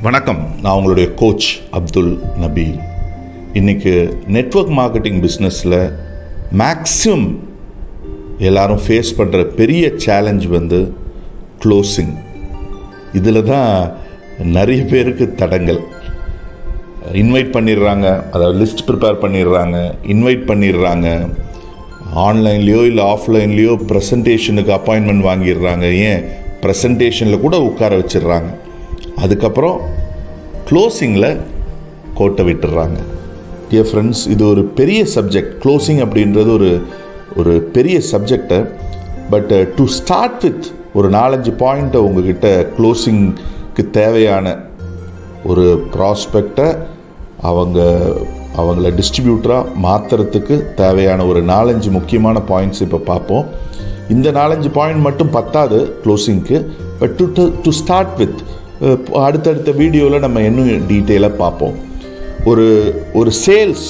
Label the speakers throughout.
Speaker 1: வணக்கம் நான் உங்களுடைய கோச் அப்துல் நபீல் இன்னைக்கு நெட்வொர்க் மார்க்கெட்டிங் பிஸ்னஸில் மேக்ஸிமம் எல்லாரும் ஃபேஸ் பண்ணுற பெரிய சேலஞ்ச் வந்து க்ளோசிங் இதில் தான் நிறைய பேருக்கு தடங்கள் இன்வைட் பண்ணிடுறாங்க அதாவது லிஸ்ட் ப்ரிப்பேர் பண்ணிடுறாங்க இன்வைட் பண்ணிடுறாங்க ஆன்லைன்லேயோ இல்லை ஆஃப்லைன்லேயோ ப்ரெசன்டேஷனுக்கு அப்பாயின்மெண்ட் வாங்கிடுறாங்க ஏன் ப்ரெசன்டேஷனில் கூட உட்கார வச்சிடுறாங்க அதுக்கப்புறம் க்ளோசிங்கில் கோட்டை விட்டுடுறாங்க டியர் ஃப்ரெண்ட்ஸ் இது ஒரு பெரிய சப்ஜெக்ட் க்ளோசிங் அப்படின்றது ஒரு ஒரு பெரிய சப்ஜெக்டை பட் டு ஸ்டார்ட் வித் ஒரு நாலஞ்சு பாயிண்ட்டை உங்ககிட்ட க்ளோசிங்க்கு தேவையான ஒரு ப்ராஸ்பெக்டை அவங்க அவங்கள டிஸ்ட்ரிபியூட்டராக மாற்றுறதுக்கு தேவையான ஒரு நாலஞ்சு முக்கியமான பாயிண்ட்ஸ் இப்போ பார்ப்போம் இந்த நாலஞ்சு பாயிண்ட் மட்டும் பத்தாது க்ளோசிங்க்கு but to to start with அடுத்தடுத்த வீடியோவில் நம்ம இன்னும் டீட்டெயிலாக பார்ப்போம் ஒரு ஒரு சேல்ஸ்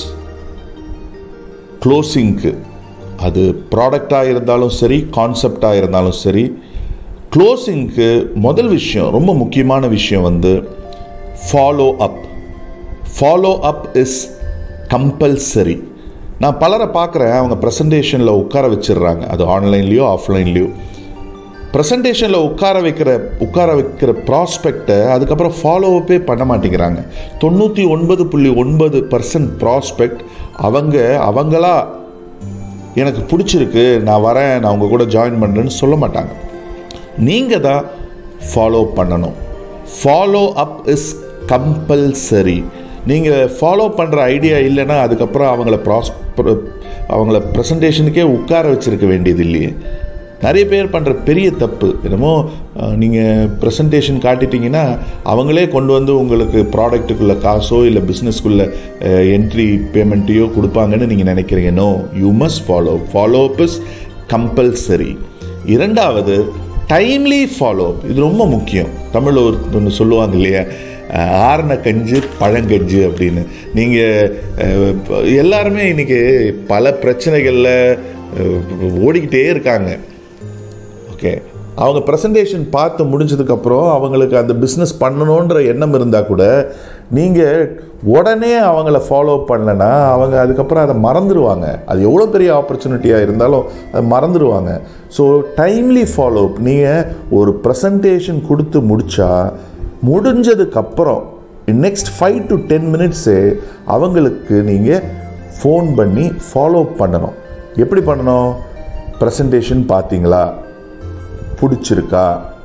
Speaker 1: க்ளோசிங்க்கு அது ப்ராடக்டாக இருந்தாலும் சரி கான்செப்டாக இருந்தாலும் சரி க்ளோசிங்க்கு முதல் விஷயம் ரொம்ப முக்கியமான விஷயம் வந்து follow up follow up is compulsory நான் பலரை பார்க்குறேன் அவங்க ப்ரெசன்டேஷனில் உட்கார வச்சிடுறாங்க அது ஆன்லைன்லேயோ ஆஃப்லைன்லேயோ ப்ரெசன்டேஷனில் உட்கார வைக்கிற உட்கார வைக்கிற ப்ராஸ்பெக்டை அதுக்கப்புறம் ஃபாலோ அப்பே பண்ண மாட்டேங்கிறாங்க தொண்ணூற்றி ஒன்பது புள்ளி ஒன்பது பர்சன்ட் ப்ராஸ்பெக்ட் அவங்க அவங்களா எனக்கு பிடிச்சிருக்கு நான் வரேன் நான் உங்கள் கூட ஜாயின் பண்ணுறேன்னு சொல்ல மாட்டாங்க நீங்கள் தான் ஃபாலோ பண்ணணும் ஃபாலோ அப் இஸ் கம்பல்சரி நீங்கள் ஃபாலோ பண்ணுற ஐடியா இல்லைன்னா அதுக்கப்புறம் அவங்கள ப்ராஸ் அவங்கள ப்ரெசன்டேஷனுக்கே உட்கார வச்சுருக்க வேண்டியது இல்லையே நிறைய பேர் பண்ணுற பெரிய தப்பு என்னமோ நீங்கள் ப்ரெசன்டேஷன் காட்டிட்டீங்கன்னா அவங்களே கொண்டு வந்து உங்களுக்கு ப்ராடக்ட்டுக்குள்ளே காசோ இல்லை பிஸ்னஸ்க்குள்ளே என்ட்ரி பேமெண்ட்டையோ கொடுப்பாங்கன்னு நீங்கள் நினைக்கிறீங்க no you must follow follow up is compulsory இரண்டாவது டைம்லி ஃபாலோ இது ரொம்ப முக்கியம் தமிழில் ஒரு ஒன்று சொல்லுவாங்க இல்லையா ஆரண கஞ்சு பழங்கஞ்சு அப்படின்னு நீங்கள் எல்லாருமே இன்றைக்கி பல பிரச்சனைகளில் ஓடிக்கிட்டே இருக்காங்க ஓகே அவங்க ப்ரெசன்டேஷன் பார்த்து முடிஞ்சதுக்கப்புறம் அவங்களுக்கு அந்த பிஸ்னஸ் பண்ணணுன்ற எண்ணம் இருந்தால் கூட நீங்கள் உடனே அவங்கள ஃபாலோ பண்ணலைன்னா அவங்க அதுக்கப்புறம் அதை மறந்துடுவாங்க அது எவ்வளோ பெரிய ஆப்பர்ச்சுனிட்டியாக இருந்தாலும் அதை மறந்துடுவாங்க ஸோ டைம்லி ஃபாலோ நீங்கள் ஒரு ப்ரெசன்டேஷன் கொடுத்து முடித்தா முடிஞ்சதுக்கப்புறம் next five to ten minutes அவங்களுக்கு நீங்கள் ஃபோன் பண்ணி ஃபாலோ பண்ணணும் எப்படி பண்ணணும் ப்ரெசன்டேஷன் பார்த்தீங்களா பிடிச்சிருக்கா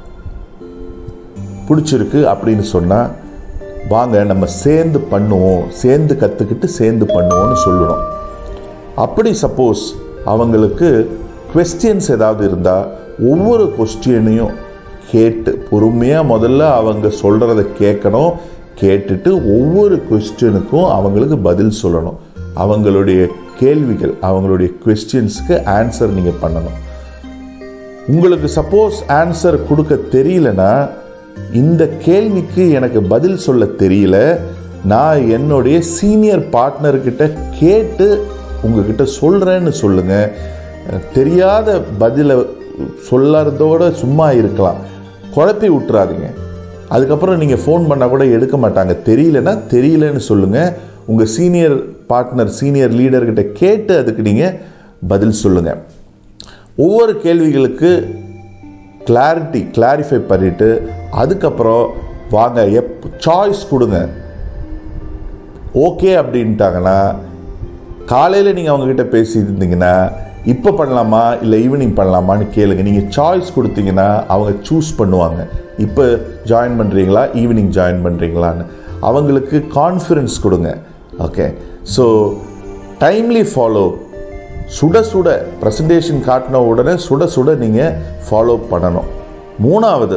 Speaker 1: பிடிச்சிருக்கு அப்படின்னு சொன்னால் வாங்க நம்ம சேர்ந்து பண்ணுவோம் சேர்ந்து கற்றுக்கிட்டு சேர்ந்து பண்ணுவோம்னு சொல்லணும் அப்படி சப்போஸ் அவங்களுக்கு கொஸ்டின்ஸ் ஏதாவது இருந்தால் ஒவ்வொரு கொஸ்டினையும் கேட்டு பொறுமையாக முதல்ல அவங்க சொல்கிறத கேட்கணும் கேட்டுட்டு ஒவ்வொரு கொஸ்டினுக்கும் அவங்களுக்கு பதில் சொல்லணும் அவங்களுடைய கேள்விகள் அவங்களுடைய கொஸ்டின்ஸ்க்கு ஆன்சர் நீங்கள் பண்ணணும் உங்களுக்கு சப்போஸ் ஆன்சர் கொடுக்க தெரியலனா இந்த கேள்விக்கு எனக்கு பதில் சொல்ல தெரியல நான் என்னுடைய சீனியர் பார்ட்னர்கிட்ட கேட்டு உங்ககிட்ட சொல்கிறேன்னு சொல்லுங்கள் தெரியாத பதிலை சொல்லாததோட சும்மா இருக்கலாம் குழப்பி விட்டுறாதீங்க அதுக்கப்புறம் நீங்கள் ஃபோன் பண்ணால் கூட எடுக்க மாட்டாங்க தெரியலனா தெரியலன்னு சொல்லுங்கள் உங்கள் சீனியர் பார்ட்னர் சீனியர் லீடர்கிட்ட கேட்டு அதுக்கு நீங்கள் பதில் சொல்லுங்கள் ஒவ்வொரு கேள்விகளுக்கு கிளாரிட்டி கிளாரிஃபை பண்ணிவிட்டு அதுக்கப்புறம் வாங்க எப் சாய்ஸ் கொடுங்க ஓகே அப்படின்ட்டாங்கன்னா காலையில் நீங்கள் அவங்கக்கிட்ட பேசியிருந்தீங்கன்னா இப்போ பண்ணலாமா இல்லை ஈவினிங் பண்ணலாமான்னு கேளுங்க நீங்கள் சாய்ஸ் கொடுத்தீங்கன்னா அவங்க சூஸ் பண்ணுவாங்க இப்போ ஜாயின் பண்ணுறீங்களா ஈவினிங் ஜாயின் பண்ணுறீங்களான்னு அவங்களுக்கு கான்ஃபிடன்ஸ் கொடுங்க ஓகே ஸோ டைம்லி ஃபாலோ சுட சுட ப்ரெசன்டேஷன் காட்டின உடனே சுட சுட நீங்கள் ஃபாலோ பண்ணணும் மூணாவது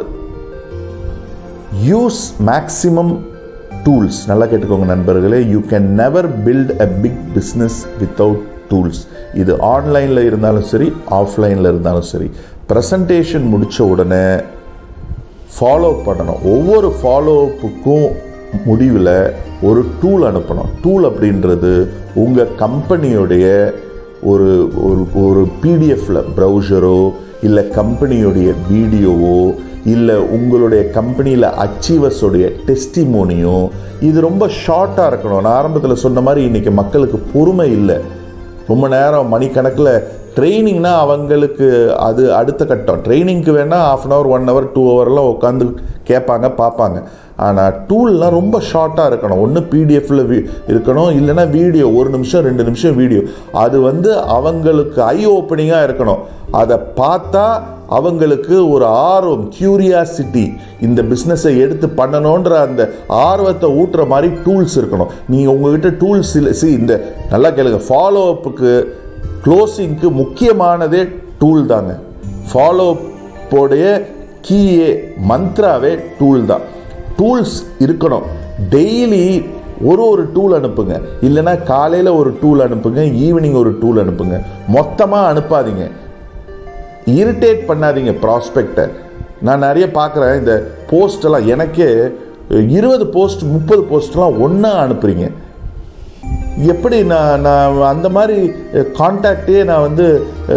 Speaker 1: யூஸ் மேக்ஸிமம் டூல்ஸ் நல்லா கேட்டுக்கோங்க நண்பர்களே you can never build a big business without tools இது ஆன்லைனில் இருந்தாலும் சரி ஆஃப்லைனில் இருந்தாலும் சரி ப்ரெசன்டேஷன் முடித்த உடனே ஃபாலோ பண்ணணும் ஒவ்வொரு ஃபாலோ அப்புக்கும் முடிவில் ஒரு டூல் அனுப்பணும் டூல் அப்படின்றது உங்கள் கம்பெனியுடைய ஒரு ஒரு ஒரு பிடிஎஃப்பில் ப்ரௌசரோ இல்லை கம்பெனியுடைய வீடியோவோ இல்லை உங்களுடைய கம்பெனியில் அச்சீவர்ஸோடைய டெஸ்டிமோனியும் இது ரொம்ப ஷார்ட்டாக இருக்கணும் நான் ஆரம்பத்தில் சொன்ன மாதிரி இன்றைக்கி மக்களுக்கு பொறுமை இல்லை ரொம்ப நேரம் மணிக்கணக்கில் ட்ரைனிங்னா அவங்களுக்கு அது அடுத்த கட்டம் ட்ரைனிங்க்கு வேணால் half an hour one hour two ஹவர்லாம் உட்காந்து கேட்பாங்க பார்ப்பாங்க ஆனால் டூல்லாம் ரொம்ப ஷார்ட்டாக இருக்கணும் ஒன்று பிடிஎஃப்ல வி இருக்கணும் இல்லைன்னா வீடியோ ஒரு நிமிஷம் ரெண்டு நிமிஷம் வீடியோ அது வந்து அவங்களுக்கு ஐ ஓப்பனிங்காக இருக்கணும் அதை பார்த்தா அவங்களுக்கு ஒரு ஆர்வம் கியூரியாசிட்டி இந்த பிஸ்னஸை எடுத்து பண்ணணுன்ற அந்த ஆர்வத்தை ஊட்டுற மாதிரி டூல்ஸ் இருக்கணும் நீங்கள் உங்ககிட்ட டூல்ஸ் இல்லை சி இந்த நல்லா கேளுங்க ஃபாலோ அப்புக்கு க்ளோசிங்க்கு முக்கியமானதே டூல் தாங்க ஃபாலோ அப்போடைய கீயே மந்த்ராவே டூல் தான் டூல்ஸ் இருக்கணும் டெய்லி ஒரு ஒரு டூல் அனுப்புங்க இல்லைன்னா காலையில் ஒரு டூல் அனுப்புங்க ஈவினிங் ஒரு டூல் அனுப்புங்க மொத்தமாக அனுப்பாதீங்க இரிட்டேட் பண்ணாதீங்க ப்ராஸ்பெக்டை நான் நிறைய பார்க்குறேன் இந்த போஸ்டெல்லாம் எனக்கே இருபது போஸ்ட் முப்பது போஸ்ட்லாம் ஒன்றா அனுப்புகிறீங்க எப்படி நான் நான் அந்த மாதிரி கான்டாக்டே நான் வந்து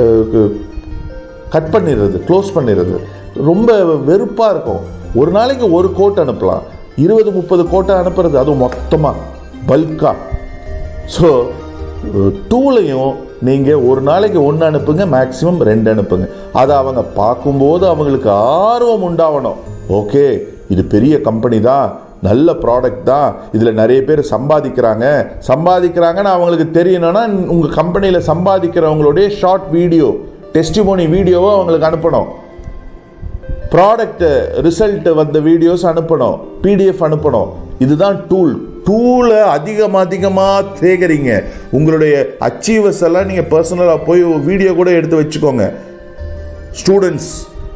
Speaker 1: கட் பண்ணிடுறது க்ளோஸ் பண்ணிடுறது ரொம்ப வெறுப்பாக இருக்கும் ஒரு நாளைக்கு ஒரு கோட் அனுப்பலாம் இருபது முப்பது கோட்டை அனுப்புறது அதுவும் மொத்தமாக பல்காக ஸோ டூலையும் நீங்கள் ஒரு நாளைக்கு ஒன்று அனுப்புங்க மேக்ஸிமம் ரெண்டு அனுப்புங்க அதை அவங்க பார்க்கும்போது அவங்களுக்கு ஆர்வம் உண்டாகணும் ஓகே இது பெரிய கம்பெனி தான் நல்ல ப்ராடக்ட் தான் இதில் நிறைய பேர் சம்பாதிக்கிறாங்க சம்பாதிக்கிறாங்கன்னு அவங்களுக்கு தெரியணும்னா உங்கள் கம்பெனியில் சம்பாதிக்கிறவங்களுடைய ஷார்ட் வீடியோ டெஸ்டிமோனி வீடியோவை அவங்களுக்கு அனுப்பணும் ப்ராடக்ட் ரிசல்ட் வந்த வீடியோஸ் அனுப்பணும் பிடிஎஃப் அனுப்பணும் இதுதான் டூல் டூலை அதிகம் அதிகமாக சேகரிங்க உங்களுடைய அச்சீவர்ஸ் எல்லாம் நீங்கள் பர்சனலாக போய் வீடியோ கூட எடுத்து வச்சுக்கோங்க ஸ்டூடெண்ட்ஸ்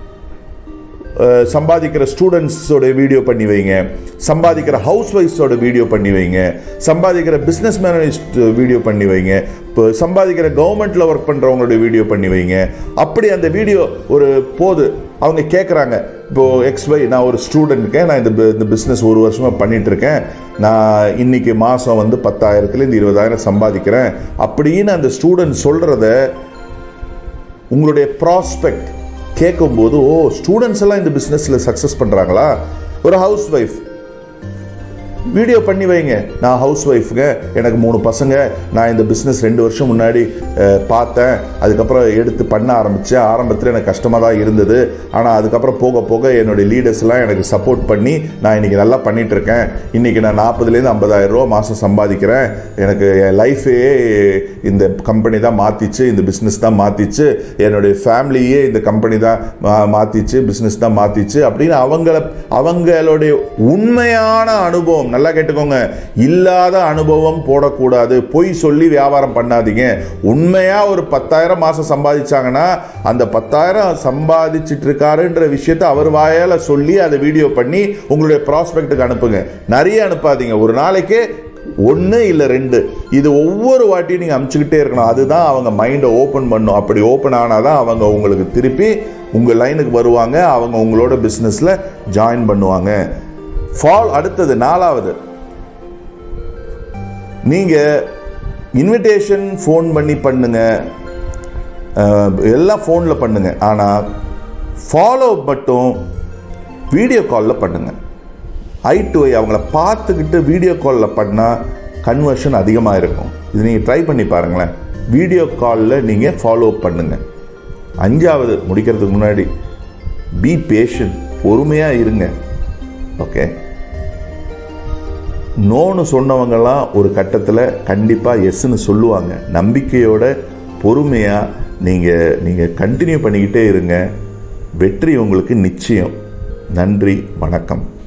Speaker 1: சம்பாதிக்கிற ஸ்டூடெண்ட்ஸோட வீடியோ பண்ணி வைங்க சம்பாதிக்கிற ஹவுஸ் ஒய்ஃப்ஸோட வீடியோ பண்ணி வைங்க சம்பாதிக்கிற பிஸ்னஸ் மேனேஜ் வீடியோ பண்ணி வைங்க இப்போ சம்பாதிக்கிற கவர்மெண்ட்டில் ஒர்க் பண்ணுறவங்களோட வீடியோ பண்ணி வைங்க அப்படி அந்த வீடியோ ஒரு போது அவங்க கேட்குறாங்க இப்போது எக்ஸ் ஒய் நான் ஒரு ஸ்டூடெண்ட் இருக்கேன் நான் இந்த இந்த பிஸ்னஸ் ஒரு வருஷமாக பண்ணிட்டு இருக்கேன் நான் இன்னைக்கு மாதம் வந்து பத்தாயிரத்துலேருந்து இருபதாயிரம் சம்பாதிக்கிறேன் அப்படின்னு அந்த ஸ்டூடெண்ட் சொல்கிறத உங்களுடைய ப்ராஸ்பெக்ட் கேட்கும்போது ஓ ஸ்டூடெண்ட்ஸ் எல்லாம் இந்த பிஸ்னஸில் சக்ஸஸ் பண்ணுறாங்களா ஒரு ஹவுஸ் ஒய்ஃப் வீடியோ பண்ணி வைங்க நான் ஹவுஸ் ஒய்ஃபுங்க எனக்கு மூணு பசங்க நான் இந்த பிஸ்னஸ் ரெண்டு வருஷம் முன்னாடி அஹ், பார்த்தேன் அதுக்கப்புறம் எடுத்து பண்ண ஆரம்பித்தேன் ஆரம்பத்தில் எனக்கு கஷ்டமாக தான் இருந்தது ஆனால் அதுக்கப்புறம் போக போக என்னுடைய லீடர்ஸ் எல்லாம் எனக்கு சப்போர்ட் பண்ணி நான் இன்றைக்கி நல்லா பண்ணிட்டு இருக்கேன் இன்றைக்கி நான் நாற்பதுலேருந்து ஐம்பதாயிரம் ரூபா மாதம் சம்பாதிக்கிறேன் எனக்கு என் லைஃபே இந்த கம்பெனி தான் மாற்றிச்சு இந்த பிஸ்னஸ் தான் மாற்றிச்சு என்னுடைய ஃபேமிலியே இந்த கம்பெனி தான் மா- மாற்றிச்சு பிஸ்னஸ் தான் மாற்றிச்சு அப்படின்னு அவங்கள அவங்களுடைய உண்மையான அனுபவம் நல்லா கேட்டுக்கோங்க இல்லாத அனுபவம் போடக்கூடாது பொய் சொல்லி வியாபாரம் பண்ணாதீங்க உண்மையாக ஒரு பத்தாயிரம் மாதம் சம்பாதிச்சாங்கன்னா அந்த பத்தாயிரம் சம்பாதிச்சிட்டு இருக்காருன்ற விஷயத்தை அவர் வாயால் சொல்லி அதை வீடியோ பண்ணி உங்களுடைய ப்ராஸ்பெக்ட்டுக்கு அனுப்புங்க நிறைய அனுப்பாதீங்க ஒரு நாளைக்கு ஒன்று இல்லை ரெண்டு இது ஒவ்வொரு வாட்டியும் நீங்கள் அமுச்சுக்கிட்டே இருக்கணும் அதுதான் அவங்க மைண்டை ஓப்பன் பண்ணும் அப்படி ஓப்பன் ஆனால் தான் அவங்க உங்களுக்கு திருப்பி உங்கள் லைனுக்கு வருவாங்க அவங்க உங்களோட பிஸ்னஸில் ஜாயின் பண்ணுவாங்க ஃபால் அடுத்தது நாலாவது நீங்கள் இன்விடேஷன் ஃபோன் பண்ணி பண்ணுங்க அஹ், எல்லாம் ஃபோனில் பண்ணுங்க ஆனால் ஃபாலோ மட்டும் வீடியோ காலில் பண்ணுங்கள் ஐ டு ஐ அவங்கள பார்த்துக்கிட்டு வீடியோ காலில் பண்ணால் கன்வர்ஷன் அதிகமாக இருக்கும் இது நீங்கள் ட்ரை பண்ணி பாருங்களேன் வீடியோ காலில் நீங்கள் ஃபாலோ பண்ணுங்கள் அஞ்சாவது முடிக்கிறதுக்கு முன்னாடி பி பேஷன் பொறுமையாக இருங்க ஓகே நோன்னு சொன்னவங்கெல்லாம் ஒரு கட்டத்தில் கண்டிப்பாக எஸ்ன்னு சொல்லுவாங்க நம்பிக்கையோட பொறுமையாக நீங்கள் நீங்கள் கண்டினியூ பண்ணிக்கிட்டே இருங்க வெற்றி உங்களுக்கு நிச்சயம் நன்றி வணக்கம்